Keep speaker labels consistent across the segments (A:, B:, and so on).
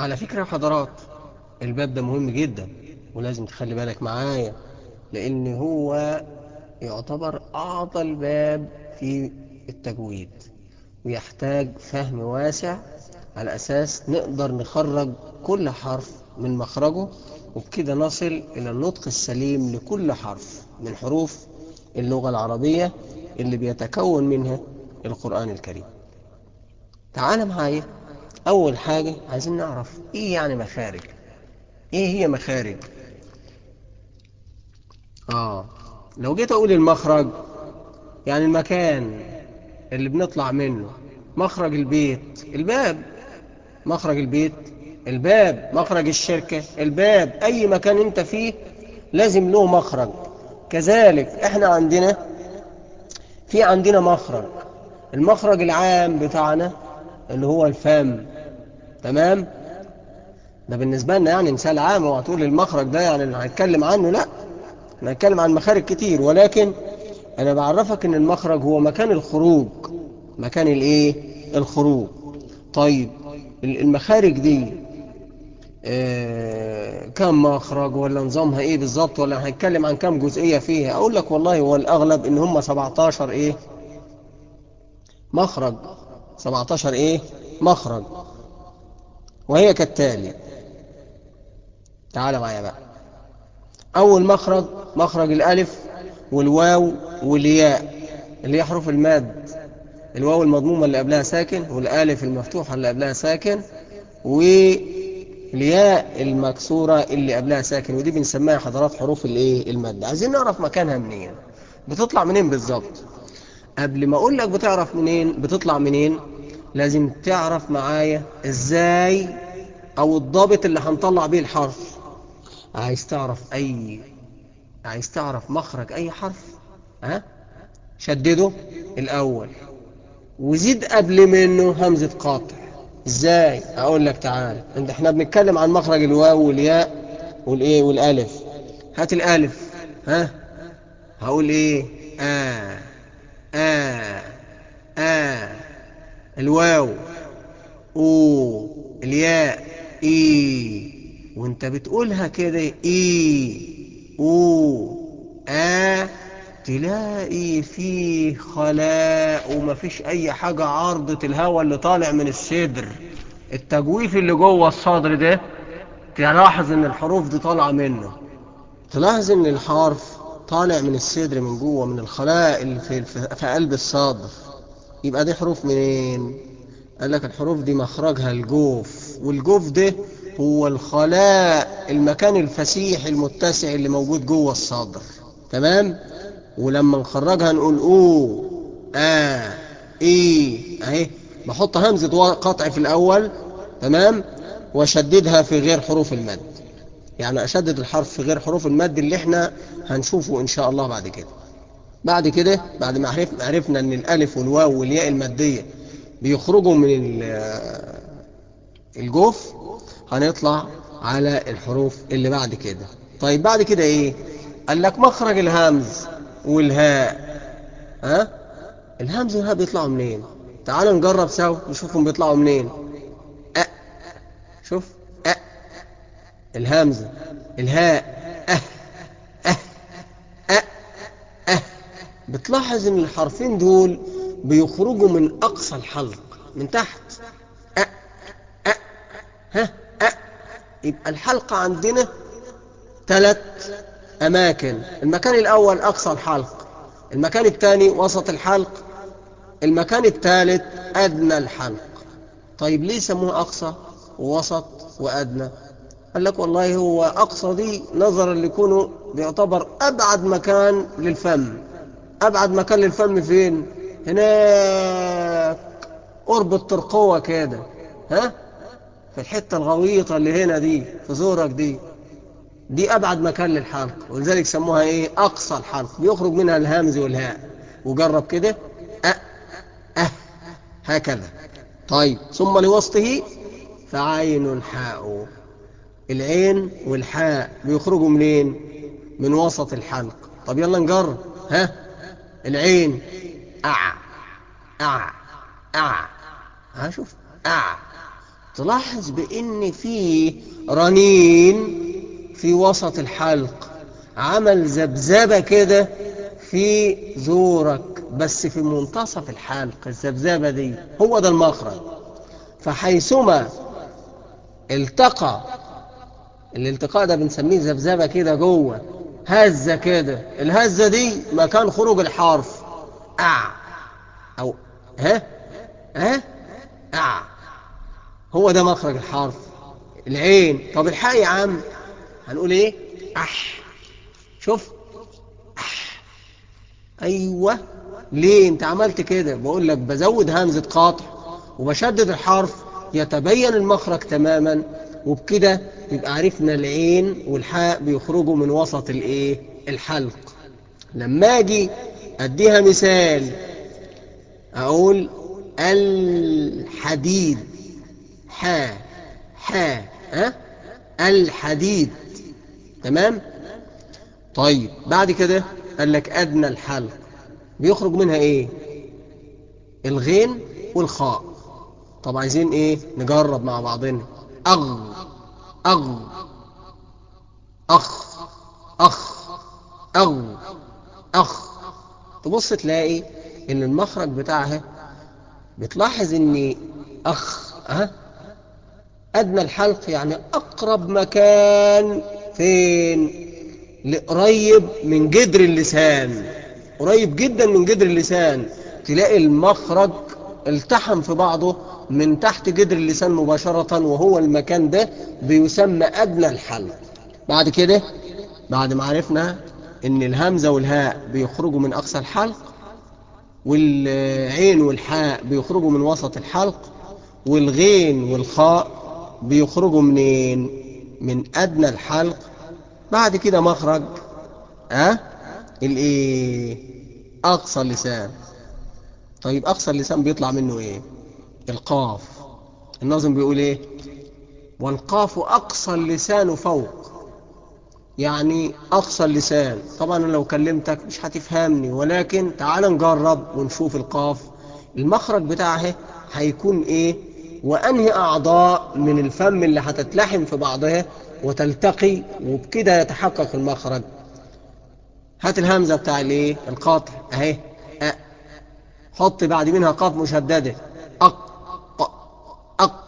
A: على فكرة يا حضرات الباب ده مهم جدا ولازم تخلي بالك معايا لأن هو يعتبر أعطى الباب في التجويد ويحتاج فهم واسع على أساس نقدر نخرج كل حرف من مخرجه وبكده نصل إلى النطق السليم لكل حرف من حروف اللغة العربية اللي بيتكون منها القرآن الكريم تعال معايا أول حاجة عايزين نعرف إيه يعني مخارج إيه هي مخارج آه لو جيت أقول المخرج يعني المكان اللي بنطلع منه مخرج البيت الباب مخرج البيت الباب مخرج الشركة الباب أي مكان أنت فيه لازم له مخرج كذلك احنا عندنا في عندنا مخرج المخرج العام بتاعنا اللي هو الفم تمام ده بالنسبة لنا يعني مثال عام وهتقول المخرج ده يعني اللي هنتكلم عنه لا هنتكلم عن مخارج كتير ولكن انا بعرفك ان المخرج هو مكان الخروج مكان الايه الخروج طيب المخارج دي اه كم مخرج ولا نظامها ايه بالظبط ولا هنتكلم عن كم جزئية فيها اقول لك والله هو الاغلب ان هم 17 ايه مخرج 17 ايه مخرج وهي كالتالي تعال معايا بقى اول مخرج مخرج الالف والواو والياء اللي هي حروف الماد الواو المضمومة اللي قبلها ساكن والالف المفتوحة اللي قبلها ساكن والياء المكسورة اللي قبلها ساكن ودي بنسميها حضرات حروف الايه المادة عايزين نعرف مكانها منين بتطلع منين بالظبط قبل ما اقول لك بتعرف منين بتطلع منين لازم تعرف معايا ازاي او الضابط اللي هنطلع بيه الحرف عايز تعرف اي عايز تعرف مخرج اي حرف ها شدده الاول وزيد قبل منه همزة قاطع ازاي اقول لك تعال انت احنا بنتكلم عن مخرج الواو والياء والايه والالف هات الالف ها هقول ايه اه اه اه الواو او الياء اي وانت بتقولها كده اي او ا تلاقي فيه خلاء ومفيش اي حاجة عارضة الهواء اللي طالع من الصدر التجويف اللي جوه الصدر ده تلاحظ ان الحروف دي طالعة منه تلاحظ ان الحرف طالع من الصدر من جوه من الخلاء اللي في, في قلب الصدر يبقى دي حروف منين قال لك الحروف دي مخرجها الجوف والجوف ده هو الخلاء المكان الفسيح المتسع اللي موجود جوه الصدر تمام ولما نخرجها نقول او ا اي اهي بحط همزة قطع في الاول تمام واشددها في غير حروف المد يعني اشدد الحرف في غير حروف المد اللي احنا هنشوفه ان شاء الله بعد كده بعد كده بعد ما عرفنا عرفنا ان الالف والواو والياء المادية بيخرجوا من الجوف هنطلع على الحروف اللي بعد كده طيب بعد كده ايه قال لك مخرج الهمز والهاء ها الهمز والهاء بيطلعوا منين تعال نجرب سوا نشوفهم بيطلعوا منين أ شوف أ الهمزة الهاء أه أه أه أه بتلاحظ ان الحرفين دول بيخرجوا من اقصى الحلق من تحت أ أ ها أ يبقى الحلقة عندنا ثلاث أماكن المكان الأول أقصى الحلق المكان الثاني وسط الحلق المكان الثالث أدنى الحلق طيب ليه سموه أقصى ووسط وأدنى قال لك والله هو أقصى دي نظرا لكونه بيعتبر أبعد مكان للفم أبعد مكان للفم فين هناك قرب الترقوة كده ها في الحتة الغويطة اللي هنا دي في زورك دي دي أبعد مكان للحلق ولذلك سموها إيه أقصى الحلق بيخرج منها الهامز والهاء وجرب كده أه أه هكذا طيب ثم لوسطه فعين حاء العين والحاء بيخرجوا منين من وسط الحلق طب يلا نجرب ها العين أع أع أع ها شوف أع تلاحظ بان في رنين في وسط الحلق عمل ذبذبه كده في زورك بس في منتصف الحلق الذبذبه دي هو ده المخرج فحيثما التقى الالتقاء ده بنسميه ذبذبه كده جوه هزه كده الهزه دي مكان خروج الحرف أع أو ها ها أع هو ده مخرج الحرف العين طب الحاء يا عم هنقول ايه أح شوف أح أيوة ليه انت عملت كده بقول لك بزود همزة قاطع وبشدد الحرف يتبين المخرج تماما وبكده يبقى عرفنا العين والحاء بيخرجوا من وسط الايه الحلق لما اجي اديها مثال اقول الحديد حا حا ها الحديد تمام طيب بعد كده قال لك ادنى الحلق بيخرج منها ايه الغين والخاء طب عايزين ايه نجرب مع بعضنا اغ اغ اخ اخ اغ اخ تبص تلاقي ان المخرج بتاعها بتلاحظ ان اخ ها ادنى الحلق يعني اقرب مكان فين قريب من جدر اللسان قريب جدا من جدر اللسان تلاقي المخرج التحم في بعضه من تحت جدر اللسان مباشرة وهو المكان ده بيسمى أدنى الحلق بعد كده بعد ما عرفنا ان الهمزة والهاء بيخرجوا من أقصى الحلق والعين والحاء بيخرجوا من وسط الحلق والغين والخاء بيخرجوا منين من أدنى الحلق بعد كده مخرج ها أه؟ الايه أقصى اللسان طيب أقصى اللسان بيطلع منه ايه القاف الناظم بيقول ايه والقاف أقصى اللسان فوق يعني أقصى اللسان طبعا لو كلمتك مش هتفهمني ولكن تعال نجرب ونشوف القاف المخرج بتاعها هيكون ايه وأنهي أعضاء من الفم اللي هتتلحم في بعضها وتلتقي وبكده يتحقق المخرج هات الهمزة بتاع الايه القاطع اهي أ حط بعد منها قاف مشددة أق أق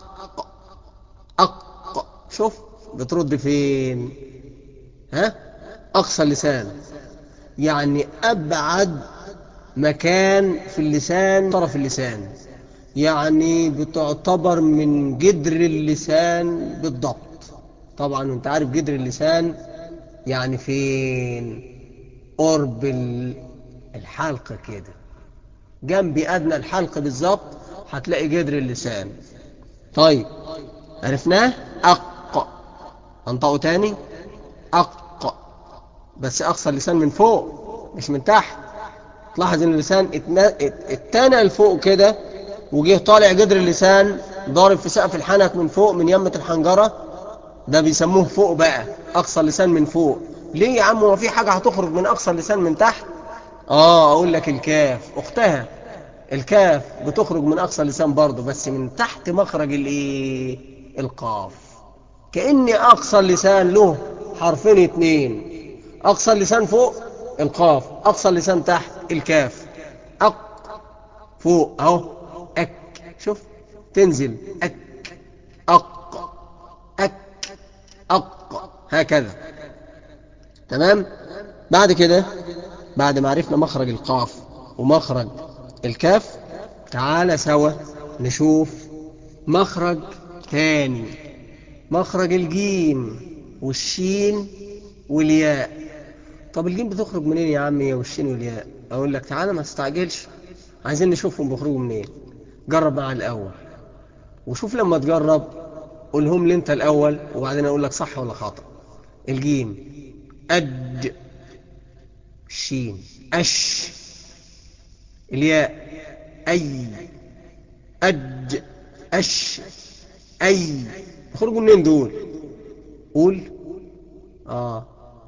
A: أق شوف بترد فين ها أقصى اللسان يعني أبعد مكان في اللسان طرف اللسان يعني بتعتبر من جدر اللسان بالضبط طبعا انت عارف جدر اللسان يعني فين قرب الحلقة كده جنب أدنى الحلق بالظبط هتلاقي جدر اللسان طيب عرفناه أق انطقه تاني أق بس أقصى اللسان من فوق مش من تحت تلاحظ ان اللسان اتنى لفوق كده وجه طالع جدر اللسان ضارب في سقف الحنك من فوق من يمة الحنجرة ده بيسموه فوق بقى أقصى اللسان من فوق ليه يا عم هو في حاجة هتخرج من أقصى اللسان من تحت آه أقول لك الكاف أختها الكاف بتخرج من أقصى اللسان برضه بس من تحت مخرج الإيه القاف كأن أقصى اللسان له حرفين اتنين أقصى اللسان فوق القاف أقصى اللسان تحت الكاف أق فوق أهو أك شوف تنزل أك أق أك أق هكذا تمام بعد كده بعد ما عرفنا مخرج القاف ومخرج الكاف تعالى سوا نشوف مخرج تاني مخرج الجيم والشين والياء طب الجيم بتخرج منين يا عمي والشين والياء اقول لك تعالى ما تستعجلش عايزين نشوفهم بيخرجوا منين جرب مع الاول وشوف لما تجرب قولهم لي انت الاول وبعدين اقول لك صح ولا خطأ الجيم أج شين أش الياء أي أج أش أي يخرجوا منين دول قول آه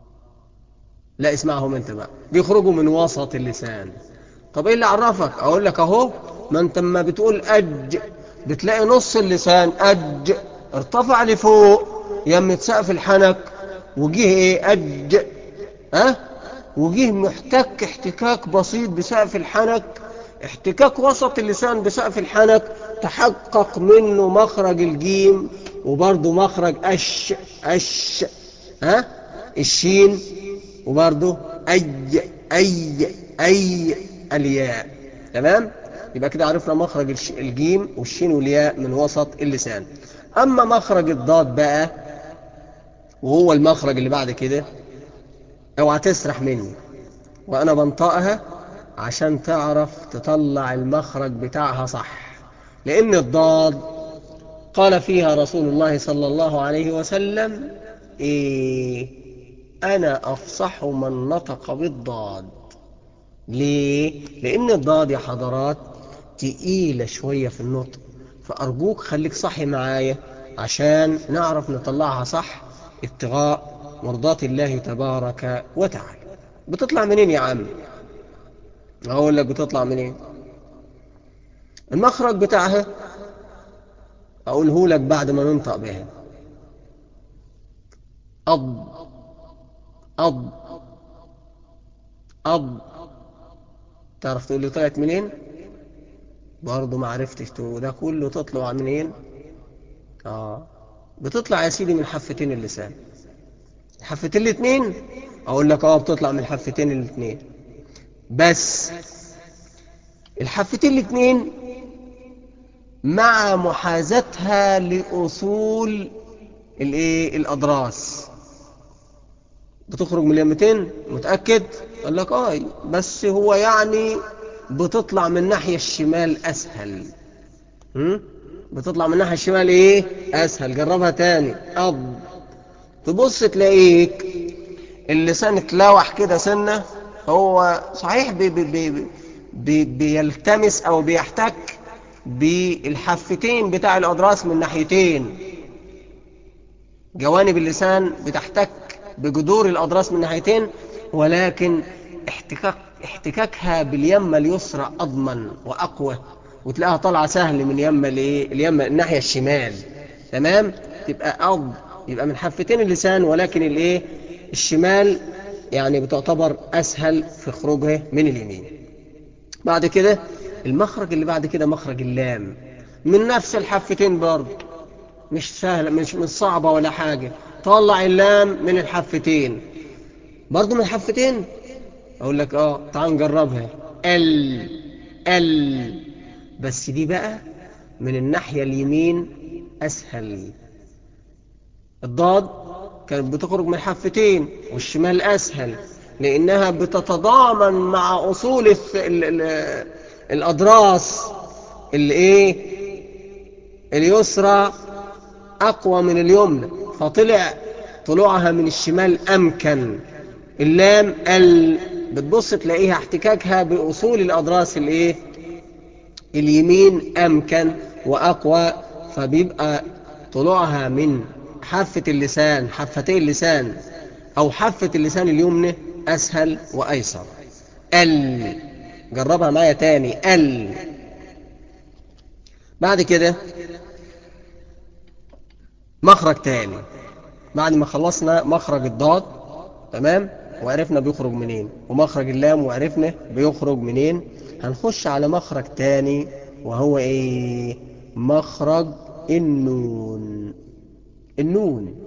A: لا اسمعهم انت بقى بيخرجوا من وسط اللسان طب ايه اللي عرفك اقول لك اهو ما انت اما بتقول اج بتلاقي نص اللسان أج ارتفع لفوق يم سقف الحنك وجه ايه أج ها وجه محتك احتكاك بسيط بسقف الحنك احتكاك وسط اللسان بسقف الحنك تحقق منه مخرج الجيم وبرضه مخرج أش أش ها الشين وبرضه أي أي أي الياء تمام يبقى كده عرفنا مخرج الش- الجيم والشين والياء من وسط اللسان أما مخرج الضاد بقى وهو المخرج اللي بعد كده اوعى تسرح مني وانا بنطقها عشان تعرف تطلع المخرج بتاعها صح لان الضاد قال فيها رسول الله صلى الله عليه وسلم ايه انا افصح من نطق بالضاد ليه لان الضاد يا حضرات تقيلة شوية في النطق فارجوك خليك صحي معايا عشان نعرف نطلعها صح ابتغاء مرضات الله تبارك وتعالى بتطلع منين يا عم اقول لك بتطلع منين المخرج بتاعها اقوله لك بعد ما ننطق بها أض أض أض تعرف تقول لي طلعت منين برضه ما عرفتش تقول ده كله تطلع منين اه بتطلع يا سيدي من حفتين اللسان الحفتين الاثنين اقول لك اه بتطلع من الحفتين الاثنين بس الحفتين الاثنين مع محاذاتها لاصول الايه الاضراس بتخرج من اليمتين متاكد قال لك اه بس هو يعني بتطلع من الناحيه الشمال اسهل هم؟ بتطلع من الناحيه الشمال ايه اسهل جربها تاني اب تبص تلاقيك اللسان اتلوح كده سنه هو صحيح بي بي بي بي بيلتمس او بيحتك بالحفتين بتاع الاضراس من ناحيتين جوانب اللسان بتحتك بجذور الاضراس من ناحيتين ولكن احتكاك احتكاكها باليمه اليسرى اضمن واقوى وتلاقيها طالعه سهل من يمه الايه اليمه الناحيه الشمال تمام تبقى أض يبقى من حفتين اللسان ولكن الايه الشمال يعني بتعتبر اسهل في خروجها من اليمين بعد كده المخرج اللي بعد كده مخرج اللام من نفس الحفتين برضه مش سهله مش مش صعبه ولا حاجه طلع اللام من الحفتين برضه من الحفتين اقول لك اه تعال نجربها ال ال بس دي بقى من الناحيه اليمين اسهل الضاد كانت بتخرج من حفتين والشمال اسهل لانها بتتضامن مع اصول الث... ال... ال... الاضراس الايه اليسرى اقوى من اليمنى فطلع طلوعها من الشمال امكن اللام ال بتبص تلاقيها احتكاكها باصول الاضراس الايه اليمين امكن واقوى فبيبقى طلوعها من حافة اللسان حفتي اللسان او حافة اللسان اليمنى اسهل وايسر ال جربها معايا تاني ال بعد كده مخرج تاني بعد ما خلصنا مخرج الضاد تمام وعرفنا بيخرج منين ومخرج اللام وعرفنا بيخرج منين هنخش على مخرج تاني وهو ايه مخرج النون النون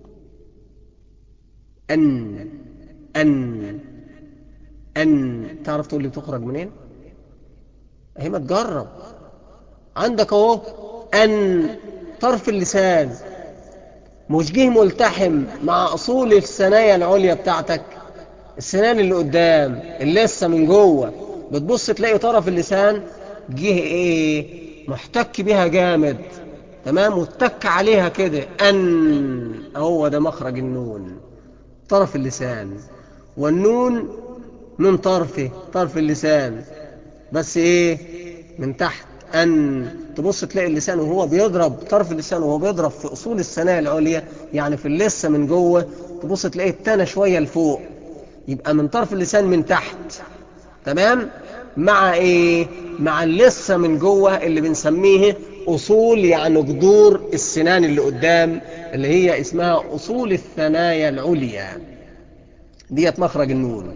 A: ان ان ان تعرف تقول لي بتخرج منين اهي ما تجرب عندك اهو ان طرف اللسان مش جه ملتحم مع اصول الثنايا العليا بتاعتك السنان اللي قدام اللي لسه من جوه بتبص تلاقي طرف اللسان جه ايه محتك بيها جامد تمام واتك عليها كده ان هو ده مخرج النون طرف اللسان والنون من طرفه طرف اللسان بس ايه من تحت ان تبص تلاقي اللسان وهو بيضرب طرف اللسان وهو بيضرب في اصول الثنايا العليا يعني في اللثه من جوه تبص تلاقيه التانى شويه لفوق يبقى من طرف اللسان من تحت تمام مع ايه مع اللثه من جوه اللي بنسميه أصول يعني جذور السنان اللي قدام اللي هي اسمها أصول الثنايا العليا ديت مخرج النون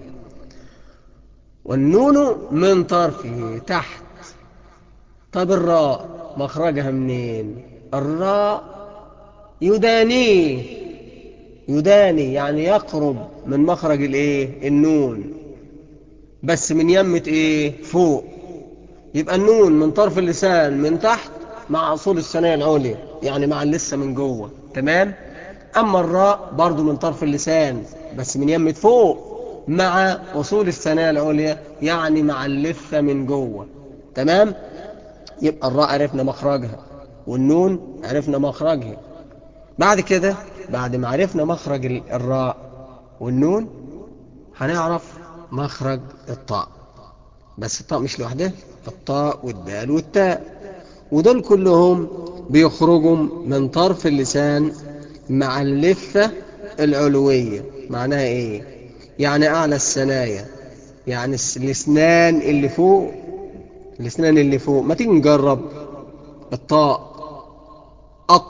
A: والنون من طرفه تحت طب الراء مخرجها منين الراء يدانيه يداني يعني يقرب من مخرج الايه النون بس من يمة ايه فوق يبقى النون من طرف اللسان من تحت مع اصول الثنايا العليا يعني مع اللسه من جوه تمام اما الراء برضو من طرف اللسان بس من يمة فوق مع اصول الثنايا العليا يعني مع اللثه من جوه تمام يبقى الراء عرفنا مخرجها والنون عرفنا مخرجها بعد كده بعد ما عرفنا مخرج الراء والنون هنعرف مخرج الطاء بس الطاء مش لوحده الطاء والدال والتاء ودول كلهم بيخرجوا من طرف اللسان مع اللثة العلوية معناها ايه يعني اعلى الثنايا يعني الاسنان اللي فوق الاسنان اللي فوق ما تيجي نجرب الطاء أط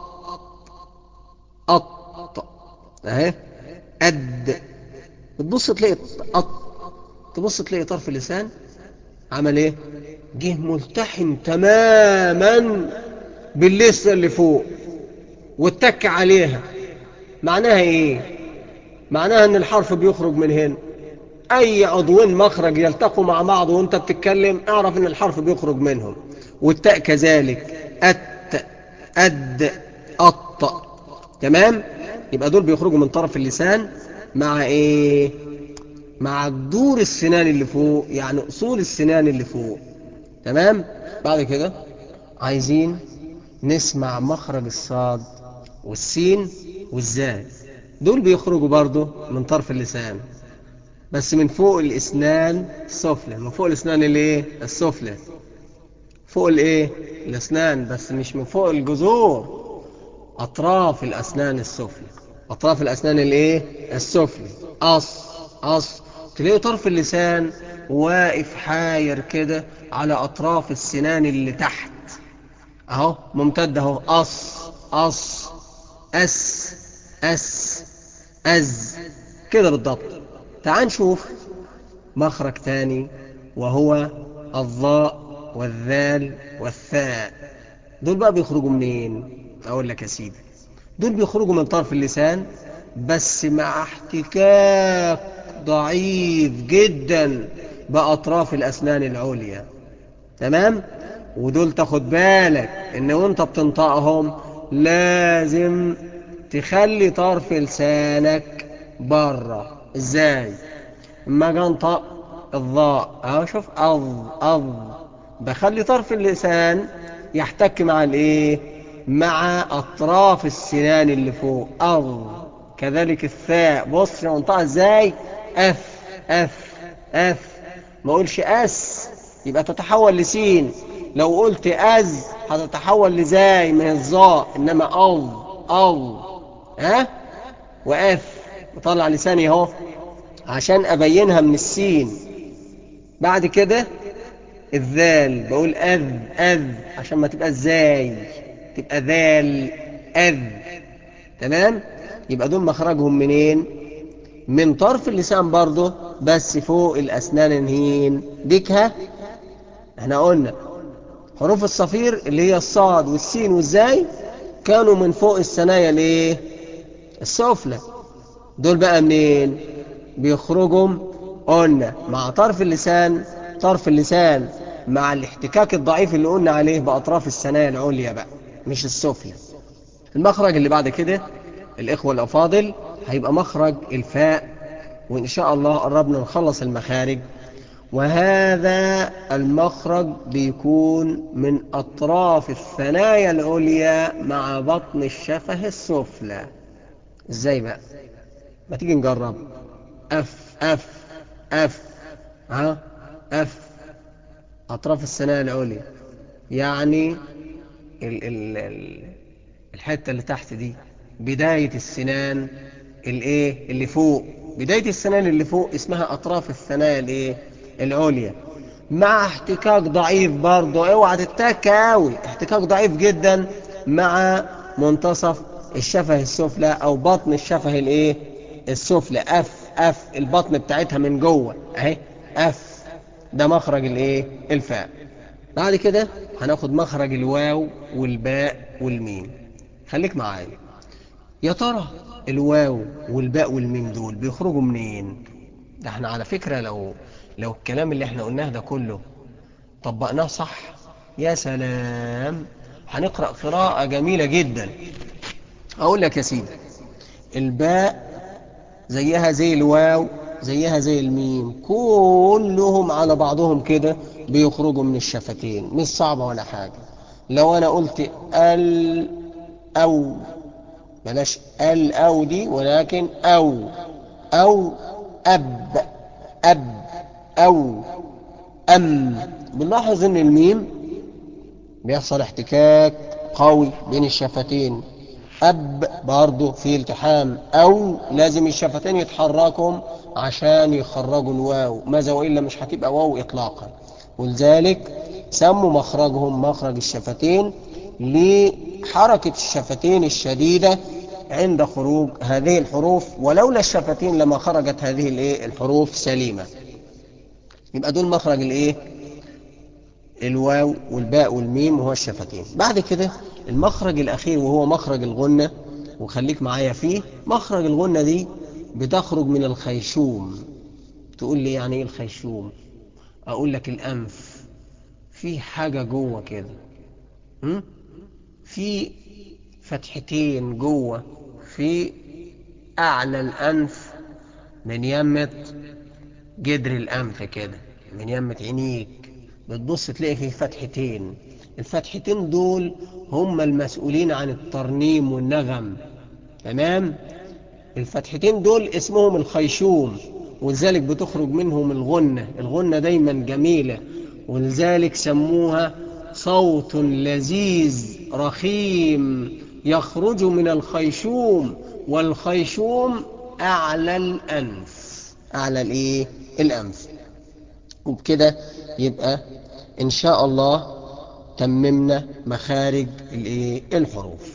A: أط اهي أد بتبص تلاقي أط تبص تلاقي طرف اللسان عمل ايه جه ملتحم تماما باللسه اللي فوق واتك عليها معناها ايه معناها ان الحرف بيخرج من هنا اي عضوين مخرج يلتقوا مع بعض وانت بتتكلم اعرف ان الحرف بيخرج منهم والتاء كذلك ات اد اط تمام يبقى دول بيخرجوا من طرف اللسان مع ايه مع جذور السنان اللي فوق يعني اصول السنان اللي فوق تمام بعد كده عايزين نسمع مخرج الصاد والسين والزاي دول بيخرجوا برضو من طرف اللسان بس من فوق الاسنان السفلى من فوق الاسنان الايه السفلى فوق الايه الاسنان بس مش من فوق الجذور اطراف الاسنان السفلى اطراف الاسنان الايه السفلى قص قص تلاقي طرف اللسان واقف حاير كده على اطراف السنان اللي تحت اهو ممتد اهو قص قص اس اس از كده بالضبط تعال نشوف مخرج تاني وهو الضاء والذال والثاء دول بقى بيخرجوا منين اقول لك يا سيدي دول بيخرجوا من طرف اللسان بس مع احتكاك ضعيف جدا باطراف الاسنان العليا تمام ودول تاخد بالك ان وانت بتنطقهم لازم تخلي طرف لسانك بره ازاي اما اجي انطق الضاء اهو شوف اض اض بخلي طرف اللسان يحتك مع الايه مع اطراف السنان اللي فوق اض كذلك الثاء بص منطقه ازاي اف اف اف ما اقولش اس يبقى تتحول لسين لو قلت از هتتحول لزاي من الظاء انما اض اض ها واف وطلع لساني اهو عشان ابينها من السين بعد كده الذال بقول اذ اذ عشان ما تبقى ازاي تبقى ذال اذ تمام يبقى دول مخرجهم منين من طرف اللسان برضه بس فوق الاسنان انهين ديكها احنا قلنا حروف الصفير اللي هي الصاد والسين والزاي كانوا من فوق الثنايا الايه السفلى دول بقى منين بيخرجوا قلنا مع طرف اللسان طرف اللسان مع الاحتكاك الضعيف اللي قلنا عليه بأطراف الثنايا العليا بقى مش السفلى المخرج اللي بعد كده الإخوة الأفاضل هيبقى مخرج الفاء وإن شاء الله قربنا نخلص المخارج وهذا المخرج بيكون من أطراف الثنايا العليا مع بطن الشفه السفلى ازاي بقى ما تيجي نجرب اف اف اف ها اف اطراف الثنايا العليا يعني ال ال ال الحته اللي تحت دي بدايه السنان الايه اللي فوق بدايه السنان اللي فوق اسمها اطراف الثنايا الايه العليا مع احتكاك ضعيف برضه اوعى تتك قوي احتكاك ضعيف جدا مع منتصف الشفه السفلى او بطن الشفه الايه السفلى اف اف البطن بتاعتها من جوه اهي اف ده مخرج الايه الفاء بعد كده هناخد مخرج الواو والباء والميم خليك معايا يا ترى الواو والباء والميم دول بيخرجوا منين ده احنا على فكرة لو لو الكلام اللي احنا قلناه ده كله طبقناه صح يا سلام هنقرأ قراءة جميلة جدا اقول لك يا سيدي الباء زيها زي الواو زيها زي الميم كلهم على بعضهم كده بيخرجوا من الشفتين مش صعبة ولا حاجة لو انا قلت ال او بلاش ال او دي ولكن او او اب اب او ام بنلاحظ ان الميم بيحصل احتكاك قوي بين الشفتين اب برضه في التحام او لازم الشفتين يتحركوا عشان يخرجوا الواو ماذا والا مش هتبقى واو اطلاقا ولذلك سموا مخرجهم مخرج الشفتين لحركة الشفتين الشديدة عند خروج هذه الحروف ولولا الشفتين لما خرجت هذه الايه الحروف سليمة يبقى دول مخرج الايه الواو والباء والميم وهو الشفتين بعد كده المخرج الاخير وهو مخرج الغنة وخليك معايا فيه مخرج الغنة دي بتخرج من الخيشوم تقول لي يعني ايه الخيشوم اقول لك الانف في حاجة جوه كده م? في فتحتين جوه في اعلى الانف من يمة جدر الانف كده من يمة عينيك بتبص تلاقي فيه فتحتين الفتحتين دول هم المسؤولين عن الترنيم والنغم تمام الفتحتين دول اسمهم الخيشوم ولذلك بتخرج منهم الغنة الغنة دايما جميلة ولذلك سموها صوت لذيذ رخيم يخرج من الخيشوم والخيشوم أعلى الأنف أعلى الإيه؟ الأنف وبكده يبقى إن شاء الله تممنا مخارج الإيه؟ الحروف